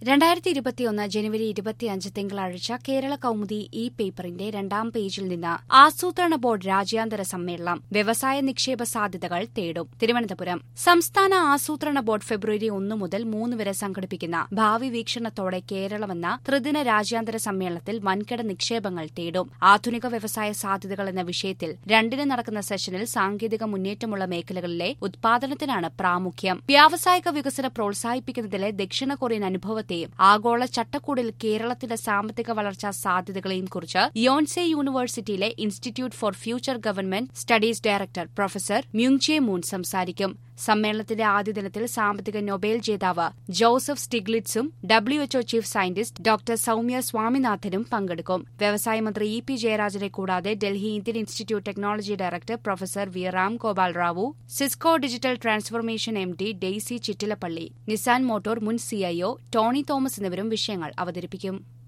രണ്ടായിരത്തി ഇരുപത്തിയൊന്ന് ജനുവരി ഇരുപത്തിയഞ്ച് തിങ്കളാഴ്ച കേരള കൌമുദി ഇ പേപ്പറിന്റെ രണ്ടാം പേജിൽ നിന്ന് ആസൂത്രണ ബോർഡ് രാജ്യാന്തര സമ്മേളനം വ്യവസായ നിക്ഷേപ സാധ്യതകൾ തേടും തിരുവനന്തപുരം സംസ്ഥാന ആസൂത്രണ ബോർഡ് ഫെബ്രുവരി ഒന്ന് മുതൽ മൂന്ന് വരെ സംഘടിപ്പിക്കുന്ന ഭാവി വീക്ഷണത്തോടെ കേരളമെന്ന ത്രിദിന രാജ്യാന്തര സമ്മേളനത്തിൽ വൻകിട നിക്ഷേപങ്ങൾ തേടും ആധുനിക വ്യവസായ സാധ്യതകൾ എന്ന വിഷയത്തിൽ രണ്ടിന് നടക്കുന്ന സെഷനിൽ സാങ്കേതിക മുന്നേറ്റമുള്ള മേഖലകളിലെ ഉത്പാദനത്തിനാണ് പ്രാമുഖ്യം വ്യാവസായിക വികസനം പ്രോത്സാഹിപ്പിക്കുന്നതിലെ ദക്ഷിണ കൊറിയൻ അനുഭവത്തെയും ആഗോള ചട്ടക്കൂടിൽ കേരളത്തിന്റെ സാമ്പത്തിക വളർച്ചാ സാധ്യതകളെയും കുറിച്ച് യോൺസെ യൂണിവേഴ്സിറ്റിയിലെ institute for future government studies director professor Myungjae Moon സംസാരിക്കും സമ്മേളനത്തിന്റെ ആദ്യ ദിനത്തിൽ സാമ്പത്തിക നൊബേൽ ജേതാവ് ജോസഫ് സ്റ്റിഗ്ലിറ്റ്സും WHO chief scientist doctor Soumya സ്വാമിനാഥനും പങ്കെടുക്കും വ്യവസായ മന്ത്രി ഇ പി ജയരാജനെ കൂടാതെ Delhi Indian institute technology director professor V Ram Gopal Rao Cisco digital transformation M D Daisy Chittilappilly Nissan motor മുൻ സിഐഒ ടോണി തോമസ് എന്നിവരും വിഷയങ്ങൾ അവതരിപ്പിക്കും